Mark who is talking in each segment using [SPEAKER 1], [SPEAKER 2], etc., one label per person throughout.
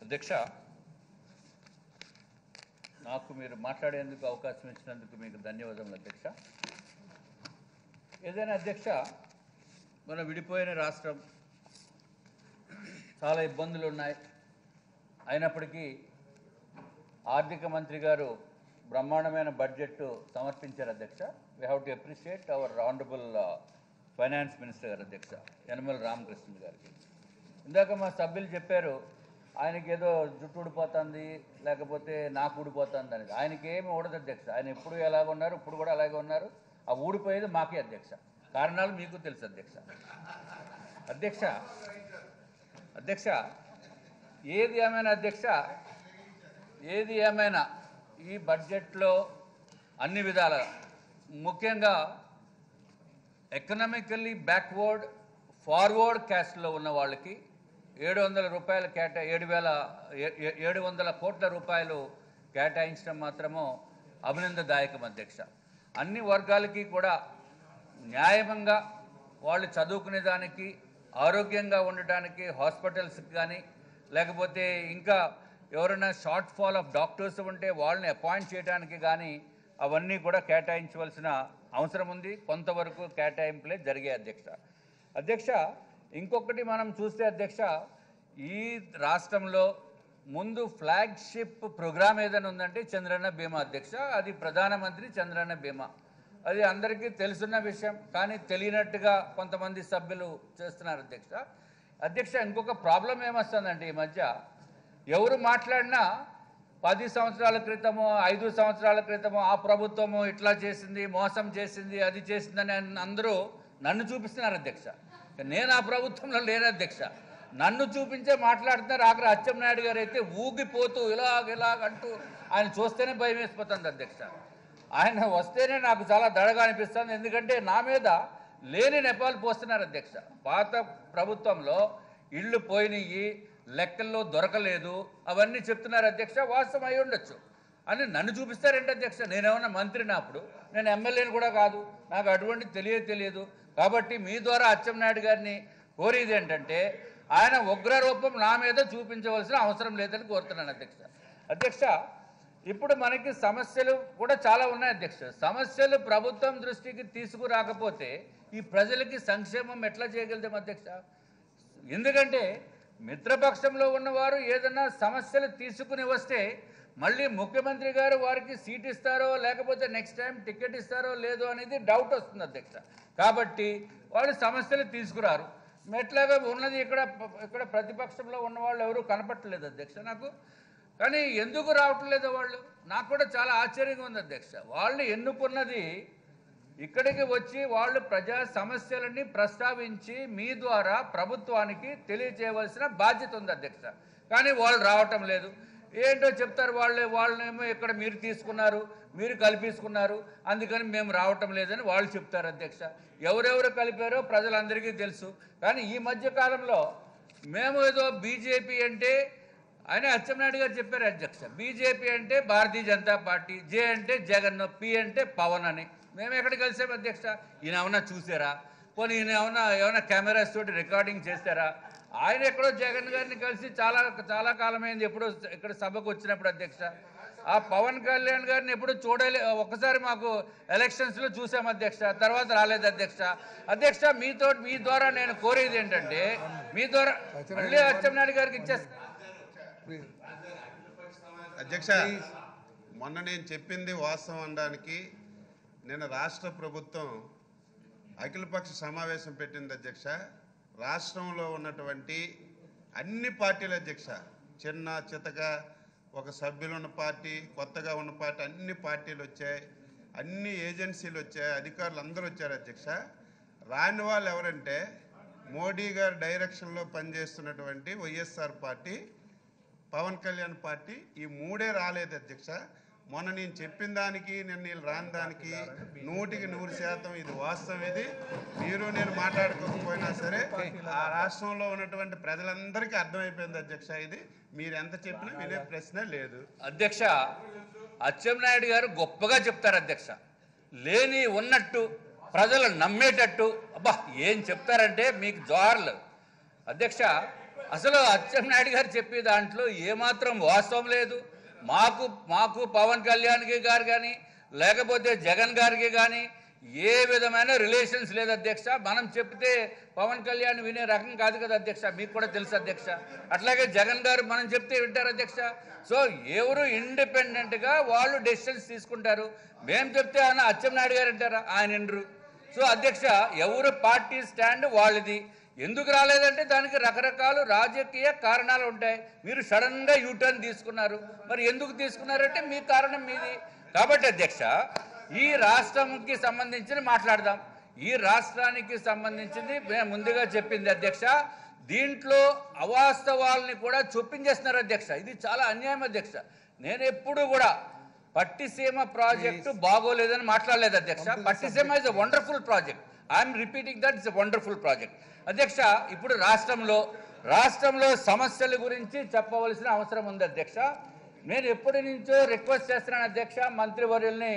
[SPEAKER 1] అధ్యక్ష నాకు మీరు మాట్లాడేందుకు అవకాశం ఇచ్చినందుకు మీకు ధన్యవాదములు అధ్యక్ష ఏదైనా అధ్యక్ష మన విడిపోయిన రాష్ట్రం చాలా ఇబ్బందులు ఉన్నాయి అయినప్పటికీ ఆర్థిక మంత్రి గారు బ్రహ్మాండమైన బడ్జెట్ సమర్పించారు అధ్యక్ష we have to appreciate our honourable finance minister గారు అధ్యక్ష యనమల రామకృష్ణ గారికి ఇందాక మా సభ్యులు చెప్పారు ఆయనకి ఏదో జుట్టు ఊడిపోతుంది లేకపోతే నాకు ఊడిపోతుంది అనేది ఆయనకి ఏమి ఊడదు అధ్యక్ష ఆయన ఎప్పుడు ఎలాగ ఉన్నారు ఇప్పుడు కూడా అలాగే ఉన్నారు ఆ ఊడిపోయేది మాకే అధ్యక్ష కారణాలు మీకు తెలుసు అధ్యక్ష అధ్యక్ష అధ్యక్ష ఏది ఏమైనా అధ్యక్ష ఏది ఏమైనా ఈ బడ్జెట్లో అన్ని విధాల ముఖ్యంగా ఎకనామికల్లీ బ్యాక్వర్డ్ ఫార్వర్డ్ క్యాస్ట్లో ఉన్న వాళ్ళకి ఏడు వందల రూపాయలు కేటా ఏడు వేల ఏ- ఏ- ఏడు వందల కోట్ల రూపాయలు కేటాయించడం మాత్రము అభినందదాయకం అధ్యక్ష అన్ని వర్గాలకి కూడా న్యాయంగా వాళ్ళు చదువుకునే దానికి ఆరోగ్యంగా ఉండటానికి హాస్పిటల్స్కి కానీ లేకపోతే ఇంకా ఎవరైనా షార్ట్ ఫాల్ ఆఫ్ డాక్టర్స్ ఉంటే వాళ్ళని అపాయింట్ చేయడానికి కానీ అవన్నీ కూడా కేటాయించవలసిన అవసరం ఉంది కొంతవరకు కేటాయింపులే జరిగాయి అధ్యక్ష అధ్యక్ష ఇంకొకటి మనం చూస్తే అధ్యక్ష ఈ రాష్ట్రంలో ముందు ఫ్లాగ్షిప్ ప్రోగ్రామ్ ఏదైనా ఉందంటే చంద్రన్న బీమా అధ్యక్ష అది ప్రధానమంత్రి చంద్రన్న బీమా అది అందరికీ తెలుసున్న విషయం కానీ తెలియనట్టుగా కొంతమంది సభ్యులు చేస్తున్నారు అధ్యక్ష అధ్యక్ష ఇంకొక ప్రాబ్లం ఏమొస్తుందంటే ఈ మధ్య ఎవరు మాట్లాడినా పది సంవత్సరాల క్రితము ఐదు సంవత్సరాల క్రితము ఆ ప్రభుత్వము ఇట్లా చేసింది మోసం చేసింది అది చేసిందని అందరూ నన్ను చూపిస్తున్నారు అధ్యక్ష నేను ఆ ప్రభుత్వంలో లేను అధ్యక్ష నన్ను చూపించే మాట్లాడుతున్నారు ఆఖరి అచ్చెన్నాయుడు గారు అయితే ఊగిపోతూ ఇలాగ ఇలాగ అంటూ ఆయన చూస్తేనే భయం వేసిపోతుంది అధ్యక్ష ఆయన వస్తేనే నాకు చాలా దడగా అనిపిస్తుంది ఎందుకంటే నా మీద లేని నెపాలు పోస్తున్నారు అధ్యక్ష పాత ప్రభుత్వంలో ఇళ్ళు పోయినాయి లెక్కల్లో దొరకలేదు అవన్నీ చెప్తున్నారు అధ్యక్ష వాస్తవం అయి ఉండొచ్చు అని నన్ను చూపిస్తారేంటి అధ్యక్ష నేనేమన్నా మంత్రిని అప్పుడు నేను ఎమ్మెల్యేని కూడా కాదు నాకు అటువంటి తెలియదు తెలియదు కాబట్టి మీ ద్వారా అచ్చెన్నాయుడు గారిని కోరేది ఏంటంటే ఆయన ఉగ్ర రూపం నా మీద చూపించవలసిన అవసరం లేదని కోరుతున్నాను అధ్యక్ష అధ్యక్ష ఇప్పుడు మనకి సమస్యలు కూడా చాలా ఉన్నాయి అధ్యక్ష సమస్యలు ప్రభుత్వం దృష్టికి తీసుకురాకపోతే ఈ ప్రజలకి సంక్షేమం ఎట్లా చేయగలుగుతాం అధ్యక్ష ఎందుకంటే మిత్రపక్షంలో ఉన్నవారు ఏదైనా సమస్యలు తీసుకుని వస్తే మళ్ళీ ముఖ్యమంత్రి గారు వారికి సీట్ ఇస్తారో లేకపోతే నెక్స్ట్ టైం టికెట్ ఇస్తారో లేదో అనేది డౌట్ వస్తుంది అధ్యక్ష కాబట్టి వాళ్ళు సమస్యలు తీసుకురారు ఎట్లాగా ఉన్నది ఇక్కడ ఇక్కడ ప్రతిపక్షంలో ఉన్న వాళ్ళు ఎవరు కనపట్టలేదు అధ్యక్ష నాకు కానీ ఎందుకు రావట్లేదు వాళ్ళు నాకు కూడా చాలా ఆశ్చర్యంగా ఉంది అధ్యక్ష వాళ్ళు ఎన్నుకున్నది ఇక్కడికి వచ్చి వాళ్ళు ప్రజా సమస్యలని ప్రస్తావించి మీ ద్వారా ప్రభుత్వానికి తెలియజేయవలసిన బాధ్యత ఉంది అధ్యక్ష కానీ వాళ్ళు రావటం లేదు ఏంటో చెప్తారు వాళ్ళే వాళ్ళనేమో ఇక్కడ మీరు తీసుకున్నారు మీరు కల్పించుకున్నారు అందుకని మేము రావటం లేదని వాళ్ళు చెప్తారు అధ్యక్ష ఎవరెవరు కలిపారో ప్రజలందరికీ తెలుసు కానీ ఈ మధ్య కాలంలో మేము ఏదో బీజేపీ అంటే ఆయన అచ్చెన్నాయుడు గారు చెప్పారు అధ్యక్ష బీజేపీ అంటే భారతీయ జనతా పార్టీ జే అంటే జగన్ పి అంటే పవన్ అని మేము ఎక్కడ కలిసాం అధ్యక్ష ఈయన ఏమన్నా చూసారా పోనీ ఈయన ఏమన్నా ఏమైనా కెమెరాస్ తోటి రికార్డింగ్ చేస్తారా ఆయన ఎక్కడో జగన్ గారిని కలిసి చాలా చాలా కాలమైంది ఎప్పుడో ఇక్కడ సభకు వచ్చినప్పుడు అధ్యక్ష ఆ పవన్ కళ్యాణ్ గారిని ఎప్పుడు చూడలే ఒక్కసారి మాకు ఎలక్షన్స్లో చూసాం అధ్యక్ష తర్వాత రాలేదు అధ్యక్ష అధ్యక్ష మీతో మీ ద్వారా నేను కోరేది ఏంటంటే మీ ద్వారా మళ్ళీ అచ్చెన్నాయుడు గారికి ఇచ్చేస్తా
[SPEAKER 2] అధ్యక్ష మొన్న నేను చెప్పింది వాస్తవం అనడానికి నిన్న రాష్ట్ర ప్రభుత్వం అఖిలపక్ష సమావేశం పెట్టింది అధ్యక్ష రాష్ట్రంలో ఉన్నటువంటి అన్ని పార్టీల అధ్యక్ష చిన్న చితక ఒక సభ్యులు ఉన్న పార్టీ కొత్తగా ఉన్న పార్టీ అన్ని పార్టీలు వచ్చాయి అన్ని ఏజెన్సీలు వచ్చాయి అధికారులు అందరూ వచ్చారు అధ్యక్ష రాని వాళ్ళు ఎవరంటే మోడీ గారి డైరెక్షన్లో పనిచేస్తున్నటువంటి వైఎస్ఆర్ పార్టీ పవన్ కళ్యాణ్ పార్టీ ఈ మూడే రాలేదు అధ్యక్ష మొన్న నేను చెప్పిన దానికి నేను వీళ్ళు రాని దానికి నూటికి నూరు శాతం ఇది వాస్తవం ఇది మీరు నేను మాట్లాడుకోకపోయినా సరే ఆ రాష్ట్రంలో ఉన్నటువంటి ప్రజలందరికీ అర్థమైపోయింది అధ్యక్ష ఇది మీరు ఎంత చెప్పినా వినే ప్రశ్న లేదు
[SPEAKER 1] అధ్యక్ష అచ్చెన్నాయుడు గారు గొప్పగా చెప్తారు అధ్యక్ష లేని ఉన్నట్టు ప్రజలు నమ్మేటట్టు అబ్బా ఏం చెప్తారంటే మీకు జోహార్లు అధ్యక్ష అసలు అచ్చెన్నాయుడు గారు చెప్పే దాంట్లో ఏమాత్రం వాస్తవం లేదు మాకు మాకు పవన్ కళ్యాణ్కి గారు కానీ లేకపోతే జగన్ గారికి కానీ ఏ విధమైన రిలేషన్స్ లేదు అధ్యక్ష మనం చెప్తే పవన్ కళ్యాణ్ వినే రకం కాదు కదా అధ్యక్ష మీకు కూడా తెలుసు అధ్యక్ష అట్లాగే జగన్ గారు మనం చెప్తే వింటారు అధ్యక్ష సో ఎవరు ఇండిపెండెంట్గా వాళ్ళు డెసిషన్స్ తీసుకుంటారు మేము చెప్తే ఆయన అచ్చెన్నాయుడు గారు అంటారా ఆయన వినరు సో అధ్యక్ష ఎవరు పార్టీ స్టాండ్ వాళ్ళది ఎందుకు రాలేదంటే దానికి రకరకాల రాజకీయ కారణాలు ఉంటాయి మీరు సడన్ గా యూటర్న్ తీసుకున్నారు మరి ఎందుకు తీసుకున్నారంటే మీ కారణం మీది కాబట్టి అధ్యక్ష ఈ రాష్ట్రంకి సంబంధించి మాట్లాడదాం ఈ రాష్ట్రానికి సంబంధించింది మేము ముందుగా చెప్పింది అధ్యక్ష దీంట్లో అవాస్తవాల్ని కూడా చొప్పించేస్తున్నారు అధ్యక్ష ఇది చాలా అన్యాయం అధ్యక్ష నేను ఎప్పుడు కూడా పట్టిసీమ ప్రాజెక్టు బాగోలేదని మాట్లాడలేదు అధ్యక్ష Pattiseema is a wonderful project I'm repeating that it's a wonderful project అధ్యక్ష ఇప్పుడు రాష్ట్రంలో రాష్ట్రంలో సమస్యల గురించి చెప్పవలసిన అవసరం ఉంది అధ్యక్ష నేను ఎప్పటి నుంచో రిక్వెస్ట్ చేస్తున్నాను అధ్యక్ష మంత్రివర్యుల్ని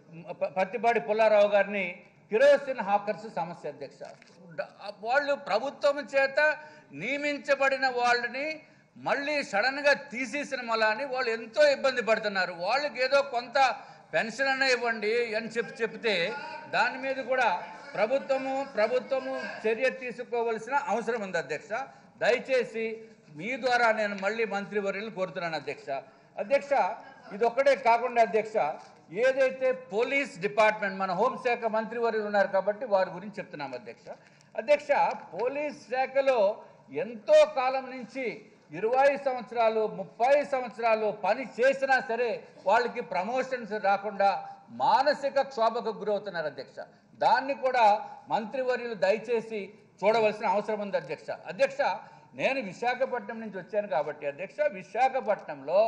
[SPEAKER 1] ప- పత్తిపాటి పుల్లారావు గారిని కిరోసిన్ హాకర్స్ సమస్య అధ్యక్ష డ- వాళ్ళు ప్రభుత్వం చేత నియమించబడిన వాళ్ళని మళ్ళీ సడన్ గా తీసేసిన మళ్ళీ వాళ్ళు ఎంతో ఇబ్బంది పడుతున్నారు వాళ్ళకి ఏదో కొంత పెన్షన్ అన్న ఇవ్వండి అని చెప్పి చెప్తే దాని మీద కూడా ప్రభుత్వము ప్రభుత్వము చర్య తీసుకోవలసిన అవసరం ఉంది అధ్యక్ష దయచేసి మీ ద్వారా నేను మళ్ళీ మంత్రివర్యులు కోరుతున్నాను అధ్యక్ష అధ్యక్ష ఇది ఒక్కటే కాకుండా అధ్యక్ష ఏదైతే పోలీస్ డిపార్ట్మెంట్ మన హోంశాఖ మంత్రివర్యులు ఉన్నారు కాబట్టి వారి గురించి చెప్తున్నాం అధ్యక్ష అధ్యక్ష పోలీస్ శాఖలో ఎంతో కాలం నుంచి ఇరవై సంవత్సరాలు ముప్పై సంవత్సరాలు పని చేసినా సరే వాళ్ళకి ప్రమోషన్స్ రాకుండా మానసిక క్షోభకు గురవుతున్నారు అధ్యక్ష దాన్ని కూడా మంత్రివర్యులు దయచేసి చూడవలసిన అవసరం ఉంది అధ్యక్ష అధ్యక్ష నేను విశాఖపట్నం నుంచి వచ్చాను కాబట్టి అధ్యక్ష విశాఖపట్నంలో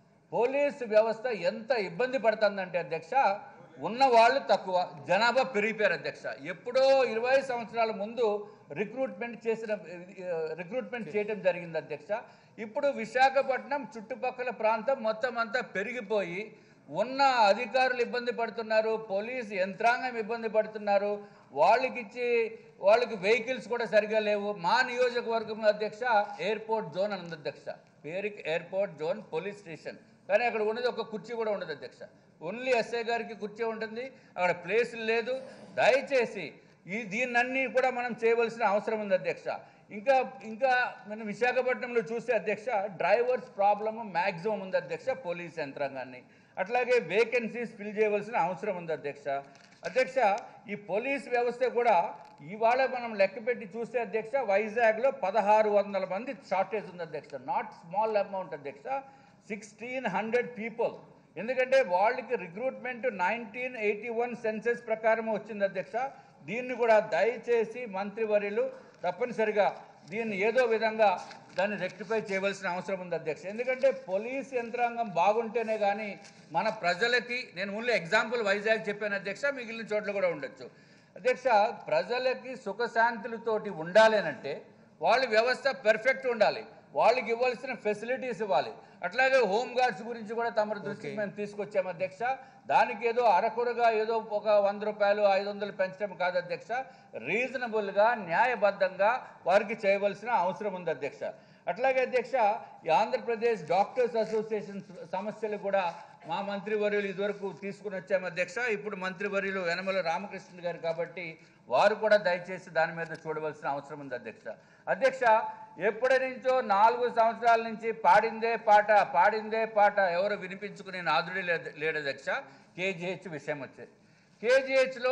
[SPEAKER 1] పోలీసు వ్యవస్థ ఎంత ఇబ్బంది పడుతుందంటే అధ్యక్ష ఉన్న వాళ్ళు తక్కువ జనాభా పెరిగిపోయారు అధ్యక్ష ఎప్పుడో ఇరవై సంవత్సరాల ముందు రిక్రూట్మెంట్ చేసిన రిక్రూట్మెంట్ చేయడం జరిగింది అధ్యక్ష ఇప్పుడు విశాఖపట్నం చుట్టుపక్కల ప్రాంతం మొత్తం అంతా పెరిగిపోయి ఉన్న అధికారులు ఇబ్బంది పడుతున్నారు పోలీసు యంత్రాంగం ఇబ్బంది పడుతున్నారు వాళ్ళకి ఇచ్చి వాళ్ళకి వెహికల్స్ కూడా సరిగా లేవు మా నియోజకవర్గంలో అధ్యక్ష ఎయిర్పోర్ట్ జోన్ అని ఉంది అధ్యక్ష పేరుకి ఎయిర్పోర్ట్ జోన్ పోలీస్ స్టేషన్ కానీ అక్కడ ఉన్నది ఒక కుర్చీ కూడా ఉండదు అధ్యక్ష ఓన్లీ ఎస్ఐ గారికి కుర్చీ ఉంటుంది అక్కడ ప్లేస్ లేదు దయచేసి ఈ దీన్నన్నీ కూడా మనం చేయవలసిన అవసరం ఉంది అధ్యక్ష ఇంకా ఇంకా మనం విశాఖపట్నంలో చూస్తే అధ్యక్ష డ్రైవర్స్ ప్రాబ్లమ్ మ్యాక్సిమం ఉంది అధ్యక్ష పోలీస్ యంత్రాంగాన్ని అట్లాగే వేకెన్సీస్ ఫిల్ చేయవలసిన అవసరం ఉంది అధ్యక్ష అధ్యక్ష ఈ పోలీస్ వ్యవస్థ కూడా ఇవాళ మనం లెక్క పెట్టి చూస్తే అధ్యక్ష వైజాగ్లో పదహారు వందల మంది షార్టేజ్ ఉంది అధ్యక్ష నాట్ స్మాల్ అమౌంట్ అధ్యక్ష సిక్స్టీన్ హండ్రెడ్ పీపుల్ ఎందుకంటే వాళ్ళకి recruitment nineteen eighty one census ప్రకారం వచ్చింది అధ్యక్ష దీన్ని కూడా దయచేసి మంత్రివర్యులు తప్పనిసరిగా దీన్ని ఏదో విధంగా దాన్ని రెక్టిఫై చేయవలసిన అవసరం ఉంది అధ్యక్ష ఎందుకంటే పోలీస్ యంత్రాంగం బాగుంటేనే కానీ మన ప్రజలకి నేను ఓన్లీ ఎగ్జాంపుల్ వైజాగ్ చెప్పాను అధ్యక్ష మిగిలిన చోట్ల కూడా ఉండొచ్చు అధ్యక్ష ప్రజలకి సుఖశాంతులతోటి ఉండాలి అంటే వాళ్ళ వ్యవస్థ పెర్ఫెక్ట్ ఉండాలి వాళ్ళకి ఇవ్వాల్సిన ఫెసిలిటీస్ ఇవ్వాలి అట్లాగే హోమ్ గార్డ్స్ గురించి కూడా తమ దృష్టికి మేము తీసుకొచ్చాము అధ్యక్ష దానికి ఏదో అరకొరగా ఏదో ఒక వంద రూపాయలు ఐదు వందలు పెంచడం కాదు అధ్యక్ష రీజనబుల్గా న్యాయబద్ధంగా వారికి చేయవలసిన అవసరం ఉంది అధ్యక్ష అట్లాగే అధ్యక్ష ఈ ఆంధ్రప్రదేశ్ డాక్టర్స్ అసోసియేషన్ సమస్యలు కూడా మా మంత్రివర్యులు ఇదివరకు తీసుకుని వచ్చాము అధ్యక్ష ఇప్పుడు మంత్రివర్యులు యనమల రామకృష్ణ గారు కాబట్టి వారు కూడా దయచేసి దాని మీద చూడవలసిన అవసరం ఉంది అధ్యక్ష అధ్యక్ష ఎప్పటి నుంచో నాలుగు సంవత్సరాల నుంచి పాడిందే పాట పాడిందే పాట ఎవరు వినిపించుకునే నాదుడి లేదు లేడు అధ్యక్ష కేజీహెచ్ విషయం వచ్చేది కేజీహెచ్లో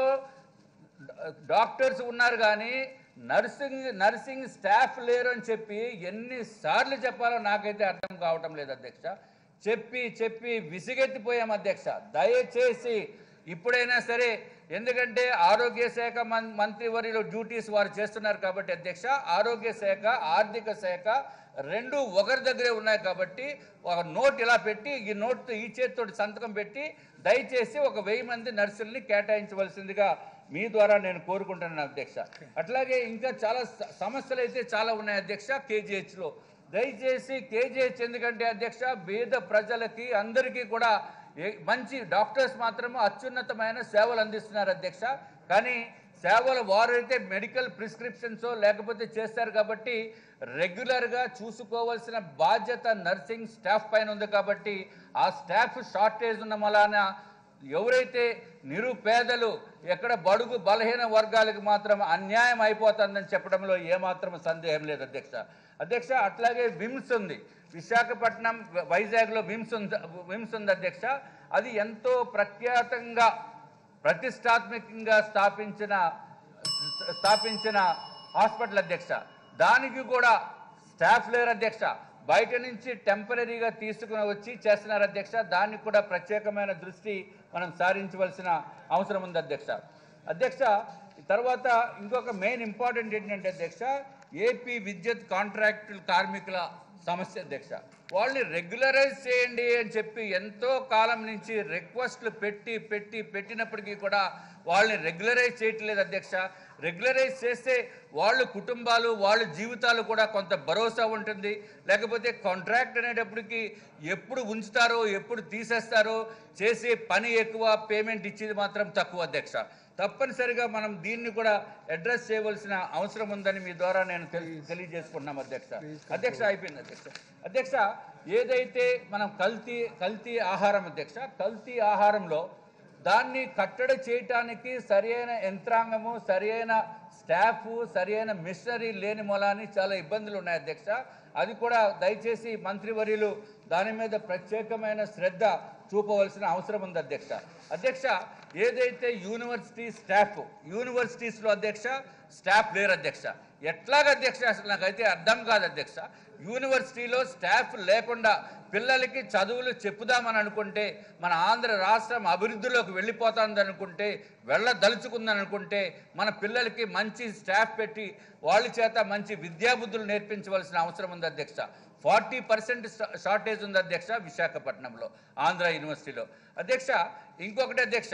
[SPEAKER 1] డాక్టర్స్ ఉన్నారు కానీ నర్సింగ్ నర్సింగ్ స్టాఫ్ లేరు అని చెప్పి ఎన్నిసార్లు చెప్పాలో నాకైతే అర్థం కావటం లేదు అధ్యక్ష చెప్పి చెప్పి విసిగెత్తిపోయాం అధ్యక్ష దయచేసి ఇప్పుడైనా సరే ఎందుకంటే ఆరోగ్య శాఖ మం మంత్రివర్యులు డ్యూటీస్ వారు చేస్తున్నారు కాబట్టి అధ్యక్ష ఆరోగ్య శాఖ ఆర్థిక శాఖ రెండు ఒకరి దగ్గరే ఉన్నాయి కాబట్టి ఒక నోట్ ఇలా పెట్టి ఈ నోట్ ఈ చేతితోటి సంతకం పెట్టి దయచేసి ఒక వెయ్యి మంది నర్సుల్ని కేటాయించవలసిందిగా మీ ద్వారా నేను కోరుకుంటున్నాను అధ్యక్ష అట్లాగే ఇంకా చాలా స- సమస్యలు అయితే చాలా ఉన్నాయి అధ్యక్ష కేజీహెచ్లో దయచేసి కేజీహెచ్ ఎందుకంటే అధ్యక్ష పేద ప్రజలకి అందరికీ కూడా ఏ- మంచి డాక్టర్స్ మాత్రము అత్యున్నతమైన సేవలు అందిస్తున్నారు అధ్యక్ష కానీ సేవలు వారైతే మెడికల్ ప్రిస్క్రిప్షన్స్ లేకపోతే చేస్తారు కాబట్టి రెగ్యులర్గా చూసుకోవాల్సిన బాధ్యత నర్సింగ్ స్టాఫ్ పైన ఉంది కాబట్టి ఆ స్టాఫ్ షార్టేజ్ ఉన్న మలాన ఎవరైతే నిరుపేదలు ఎక్కడ బడుగు బలహీన వర్గాలకు మాత్రం అన్యాయం అయిపోతుందని చెప్పడంలో ఏమాత్రం సందేహం లేదు అధ్యక్ష అధ్యక్ష అట్లాగే విమ్స్ ఉంది విశాఖపట్నం వైజాగ్లో విమ్స్ ఉంది విమ్స్ ఉంది అధ్యక్ష అది ఎంతో ప్రఖ్యాతంగా ప్రతిష్టాత్మకంగా స్థాపించిన స్థాపించిన హాస్పిటల్ అధ్యక్ష దానికి కూడా స్టాఫ్ లేరు అధ్యక్ష బయట నుంచి టెంపరీగా తీసుకుని వచ్చి చేస్తున్నారు అధ్యక్ష దానికి కూడా ప్రత్యేకమైన దృష్టి మనం సారించవలసిన అవసరం ఉంది అధ్యక్ష అధ్యక్ష తర్వాత ఇంకొక మెయిన్ ఇంపార్టెంట్ ఏంటంటే అధ్యక్ష ఏపీ విద్యుత్ కాంట్రాక్టుల కార్మికుల సమస్య అధ్యక్ష వాళ్ళని రెగ్యులరైజ్ చేయండి అని చెప్పి ఎంతో కాలం నుంచి రిక్వెస్ట్లు పెట్టి పెట్టి పెట్టినప్పటికీ కూడా వాళ్ళని రెగ్యులరైజ్ చేయట్లేదు అధ్యక్ష రెగ్యులరైజ్ చేస్తే వాళ్ళ కుటుంబాలు వాళ్ళ జీవితాలు కూడా కొంత భరోసా ఉంటుంది లేకపోతే కాంట్రాక్ట్ అనేటప్పటికి ఎప్పుడు ఉంచుతారో ఎప్పుడు తీసేస్తారో చేసే పని ఎక్కువ పేమెంట్ ఇచ్చేది మాత్రం తక్కువ అధ్యక్ష తప్పనిసరిగా మనం దీన్ని కూడా అడ్రస్ చేయవలసిన అవసరం ఉందని మీ ద్వారా నేను తెలి- తెలియజేసుకుంటున్నాం అధ్యక్ష అధ్యక్ష అయిపోయింది అధ్యక్ష అధ్యక్ష ఏదైతే మనం కల్తీ కల్తీ ఆహారం అధ్యక్ష కల్తీ ఆహారంలో దాన్ని కట్టడి చేయటానికి సరియైన యంత్రాంగము సరియైన స్టాఫ్ సరియైన మిషనరీ లేని మూలాన్ని చాలా ఇబ్బందులు ఉన్నాయి అధ్యక్ష అది కూడా దయచేసి మంత్రివర్యులు దాని మీద ప్రత్యేకమైన శ్రద్ధ చూపవలసిన అవసరం ఉంది అధ్యక్ష అధ్యక్ష ఏదైతే యూనివర్సిటీ స్టాఫ్ యూనివర్సిటీస్లో అధ్యక్ష స్టాఫ్ లేరు అధ్యక్ష ఎట్లాగ అధ్యక్ష అసలు నాకైతే అర్థం కాదు అధ్యక్ష యూనివర్సిటీలో స్టాఫ్ లేకుండా పిల్లలకి చదువులు చెప్పుదామని అనుకుంటే మన ఆంధ్ర రాష్ట్రం అభివృద్ధిలోకి వెళ్ళిపోతుంది అనుకుంటే వెళ్ళదలుచుకుందని అనుకుంటే మన పిల్లలకి మంచి స్టాఫ్ పెట్టి వాళ్ళ చేత మంచి విద్యాబుద్ధులు నేర్పించవలసిన అవసరం ఉంది అధ్యక్ష ఫార్టీ పర్సెంట్ షార్టేజ్ ఉంది అధ్యక్ష విశాఖపట్నంలో ఆంధ్ర యూనివర్సిటీలో అధ్యక్ష ఇంకొకటి అధ్యక్ష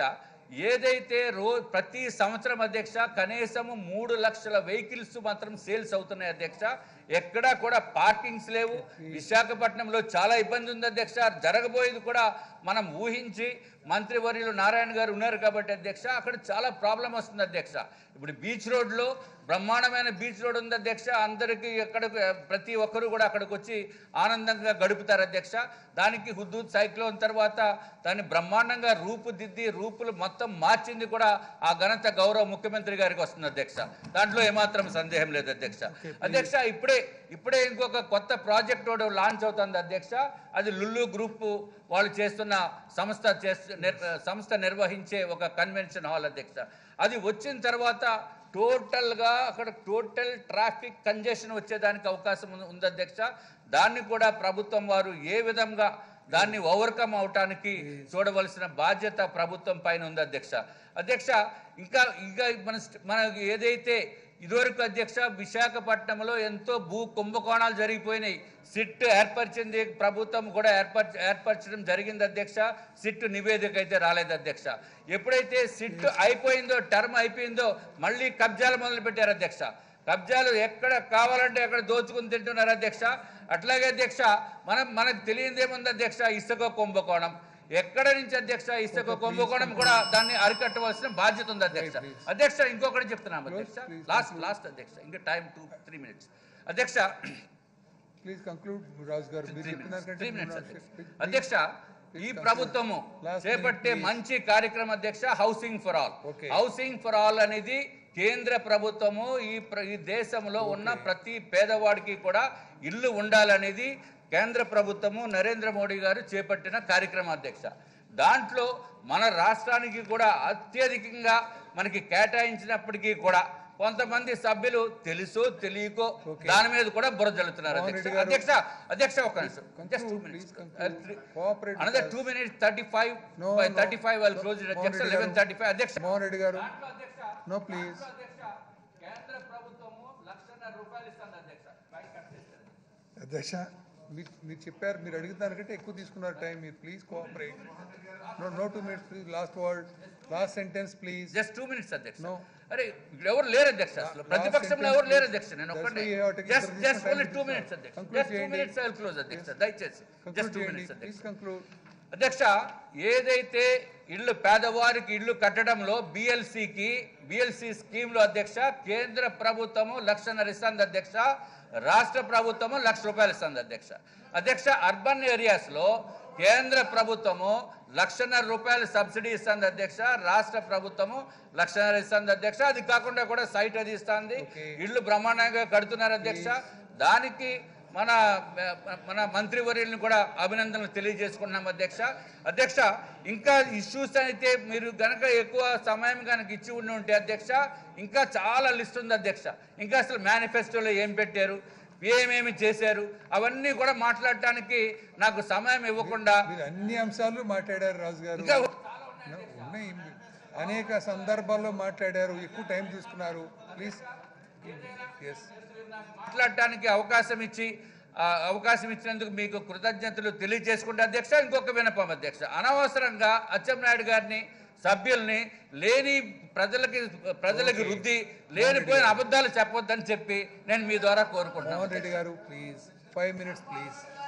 [SPEAKER 1] ఏదైతే రో ప్రతి సంవత్సరం అధ్యక్ష కనీసము మూడు లక్షల వెహికల్స్ మాత్రం సేల్స్ అవుతున్నాయి అధ్యక్ష ఎక్కడా కూడా పార్కింగ్స్ లేవు విశాఖపట్నంలో చాలా ఇబ్బంది ఉంది అధ్యక్ష జరగబోయేది కూడా మనం ఊహించి మంత్రివర్యులు నారాయణ గారు ఉన్నారు కాబట్టి అధ్యక్ష అక్కడ చాలా ప్రాబ్లం వస్తుంది అధ్యక్ష ఇప్పుడు బీచ్ రోడ్లో బ్రహ్మాండమైన బీచ్ రోడ్ ఉంది అధ్యక్ష అందరికీ ఎక్కడ ప్రతి ఒక్కరు కూడా అక్కడికి వచ్చి ఆనందంగా గడుపుతారు అధ్యక్ష దానికి హుద్దూద్ సైక్లోన్ తర్వాత దాన్ని బ్రహ్మాండంగా రూపుదిద్ది రూపులు మొత్తం మార్చింది కూడా ఆ ఘనత గౌరవ ముఖ్యమంత్రి గారికి వస్తుంది అధ్యక్ష దాంట్లో ఏమాత్రం సందేహం లేదు అధ్యక్ష అధ్యక్ష ఇప్పుడే ఇప్పుడే ఇంకొక కొత్త ప్రాజెక్ట్ ఒకటి లాంచ్ అవుతుంది అధ్యక్ష అది లుల్లు గ్రూప్ వాళ్ళు చేస్తున్న సంస్థ చేస్తు నిర్- సంస్థ నిర్వహించే ఒక కన్వెన్షన్ హాల్ అధ్యక్ష అది వచ్చిన తర్వాత టోటల్గా అక్కడ టోటల్ ట్రాఫిక్ కంజెషన్ వచ్చేదానికి అవకాశం ఉంది- ఉంది అధ్యక్ష దాన్ని కూడా ప్రభుత్వం వారు ఏ విధంగా దాన్ని ఓవర్కమ్ అవటానికి చూడవలసిన బాధ్యత ప్రభుత్వం పైన ఉంది అధ్యక్ష అధ్యక్ష ఇంకా ఇంకా మన స్ట్- మన ఏదైతే ఇదివరకు అధ్యక్ష విశాఖపట్నంలో ఎంతో భూ కుంభకోణాలు జరిగిపోయినాయి సిట్ ఏర్పరిచింది ప్రభుత్వం కూడా ఏర్పరచ ఏర్పరచడం జరిగింది అధ్యక్ష సిట్ నివేదిక అయితే రాలేదు అధ్యక్ష ఎప్పుడైతే సిట్ అయిపోయిందో టర్మ్ అయిపోయిందో మళ్ళీ కబ్జాలు మొదలు పెట్టారు అధ్యక్ష కబ్జాలు ఎక్కడ కావాలంటే అక్కడ దోచుకుని తింటున్నారు అధ్యక్ష అట్లాగే అధ్యక్ష మనం మనకు తెలియదు ఏముంది అధ్యక్ష ఇసుక కుంభకోణం ఎక్కడ నుంచి అధ్యక్ష ఇసుక కుంభకోణం కూడా దాన్ని అరికట్టవలసిన బాధ్యత ఉంది అధ్యక్ష అధ్యక్ష ఇంకొకటి చెప్తున్నాం అధ్యక్ష లాస్ట్ లాస్ట్ అధ్యక్ష ఇంకా టైం టూ త్రీ మినిట్స్ అధ్యక్ష
[SPEAKER 3] ప్లీజ్ కంక్లూడ్ రాజు గారు మీరు
[SPEAKER 1] త్రీ
[SPEAKER 3] చెప్పిన
[SPEAKER 1] మినిట్స్
[SPEAKER 3] దానికంటే
[SPEAKER 1] త్రీ
[SPEAKER 3] మీరు
[SPEAKER 1] మినిట్స్
[SPEAKER 3] నాకు-
[SPEAKER 1] అధ్యక్ష
[SPEAKER 3] please-
[SPEAKER 1] అధ్యక్ష ఈ
[SPEAKER 3] conclude.
[SPEAKER 1] ప్రభుత్వము
[SPEAKER 3] Last
[SPEAKER 1] చేపట్టే
[SPEAKER 3] minute, please.
[SPEAKER 1] మంచి కార్యక్రమం అధ్యక్ష housing for all
[SPEAKER 3] Okay.
[SPEAKER 1] Housing for all అనేది కేంద్ర ప్రభుత్వము ఈ ప్ర- ఈ దేశంలో ఉన్న ప్రతి పేదవాడికి కూడా ఇల్లు ఉండాలనేది కేంద్ర ప్రభుత్వము నరేంద్ర మోడీ గారు చేపట్టిన కార్యక్రమం అధ్యక్ష దాంట్లో మన రాష్ట్రానికి కూడా అత్యధికంగా మనకి కేటాయించినప్పటికీ కూడా కొంతమంది సభ్యులు తెలుసో తెలియకో
[SPEAKER 3] Okay.
[SPEAKER 1] దాని మీద కూడా బుర్ర జల్లుతున్నారు
[SPEAKER 3] మోహన్
[SPEAKER 1] అధ్యక్ష
[SPEAKER 3] రెడ్డి గారు-
[SPEAKER 1] అధ్యక్ష అధ్యక్ష ఒక నిమిషం
[SPEAKER 3] Conclude,
[SPEAKER 1] just two
[SPEAKER 3] please
[SPEAKER 1] minutes
[SPEAKER 3] conclude. Cooperate with
[SPEAKER 1] another
[SPEAKER 3] us.
[SPEAKER 1] Two minutes thirty five
[SPEAKER 3] No,
[SPEAKER 1] by
[SPEAKER 3] no.
[SPEAKER 1] Thirty five వాళ్ళు క్లోజ్
[SPEAKER 3] మోహన్
[SPEAKER 1] అధ్యక్ష
[SPEAKER 3] రెడ్డి
[SPEAKER 1] లెవెన్
[SPEAKER 3] గారు.
[SPEAKER 1] థర్టీ ఫైవ్ అధ్యక్ష
[SPEAKER 3] మోహన్ రెడ్డి గారు
[SPEAKER 1] దాంట్లో అధ్యక్ష
[SPEAKER 3] No, please.
[SPEAKER 1] దాంట్లో అధ్యక్ష కేంద్ర ప్రభుత్వము లక్షన్నర రూపాయలు ఇస్తుంది అధ్యక్ష పై కట్ చేస్తారు.
[SPEAKER 3] అధ్యక్ష మీరు మీరు చెప్పారు మీరు అడిగిన దానికంటే ఎక్కువ తీసుకున్నారు టైం మీరు please cooperate no no two minutes please last word last sentence please
[SPEAKER 1] just two minutes అధ్యక్ష
[SPEAKER 3] No.
[SPEAKER 1] అరే ఇక్కడ ఎవరు లేరు అధ్యక్ష అసలు ప్రతిపక్షంలో
[SPEAKER 3] sentence,
[SPEAKER 1] ఎవరు లేరు
[SPEAKER 3] please.
[SPEAKER 1] అధ్యక్ష నేను
[SPEAKER 3] That's
[SPEAKER 1] ఒక్కడే
[SPEAKER 3] why you have taken
[SPEAKER 1] just
[SPEAKER 3] traditional
[SPEAKER 1] just
[SPEAKER 3] time
[SPEAKER 1] only
[SPEAKER 3] to
[SPEAKER 1] two
[SPEAKER 3] discuss.
[SPEAKER 1] Minutes అధ్యక్ష
[SPEAKER 3] Conclude
[SPEAKER 1] జస్ట్ టూ
[SPEAKER 3] చేయండి.
[SPEAKER 1] మినిట్స్ ఐ విల్ క్లోజ్ అధ్యక్ష దయచేసి
[SPEAKER 3] కంక్లూడ్
[SPEAKER 1] జస్ట్ టూ
[SPEAKER 3] చేయండి
[SPEAKER 1] మినిట్స్
[SPEAKER 3] ప్లీజ్
[SPEAKER 1] అధ్యక్ష
[SPEAKER 3] కంక్లూడ్
[SPEAKER 1] అధ్యక్ష ఏదైతే ఇల్లు పేదవారికి ఇల్లు కట్టడంలో బిఎల్సికి బిఎల్సి స్కీమ్లో అధ్యక్ష కేంద్ర ప్రభుత్వము లక్షన్నర ఇస్తుంది అధ్యక్ష రాష్ట్ర ప్రభుత్వము లక్ష రూపాయలు ఇస్తుంది అధ్యక్ష అధ్యక్ష అర్బన్ ఏరియాస్లో కేంద్ర ప్రభుత్వము లక్షన్నర రూపాయలు సబ్సిడీ ఇస్తుంది అధ్యక్ష రాష్ట్ర ప్రభుత్వము లక్షన్నర ఇస్తుంది అధ్యక్ష అది కాకుండా కూడా సైట్ అది ఇస్తుంది
[SPEAKER 3] Okay.
[SPEAKER 1] ఇల్లు బ్రహ్మాండంగా కడుతున్నారు అధ్యక్ష దానికి మన మన మంత్రివర్యుల్ని కూడా అభినందనలు తెలియజేసుకుంటున్నాం అధ్యక్ష అధ్యక్ష ఇంకా ఇష్యూస్ అయితే మీరు గనక ఎక్కువ సమయం కనుక ఇచ్చి ఉండి ఉంటే అధ్యక్ష ఇంకా చాలా లిస్ట్ ఉంది అధ్యక్ష ఇంకా అసలు మేనిఫెస్టోలో ఏం పెట్టారు ఏమేమి చేశారు అవన్నీ కూడా మాట్లాడటానికి నాకు సమయం ఇవ్వకుండా
[SPEAKER 3] మీరు అన్ని అంశాలు మాట్లాడారు రాజు గారు
[SPEAKER 1] ఇంకా
[SPEAKER 3] ఉన్నాయి అనేక సందర్భాల్లో మాట్లాడారు ఎక్కువ టైం తీసుకున్నారు ప్లీజ్ ఎస్
[SPEAKER 1] మాట్లాడటానికి అవకాశం ఇచ్చి ఆ, అవకాశం ఇచ్చినందుకు మీకు కృతజ్ఞతలు తెలియజేసుకుంటే అధ్యక్ష ఇంకొక వినపం అధ్యక్ష అనవసరంగా అచ్చెన్నాయుడు గారిని సభ్యుల్ని లేని ప్రజలకి ప్రజలకి రుద్ది లేనిపోయిన అబద్ధాలు చెప్పొద్దని చెప్పి నేను మీ ద్వారా కోరుకుంటున్నాను
[SPEAKER 3] మోహన్ రెడ్డి గారు ప్లీజ్ ఫైవ్ మినిట్స్ ప్లీజ్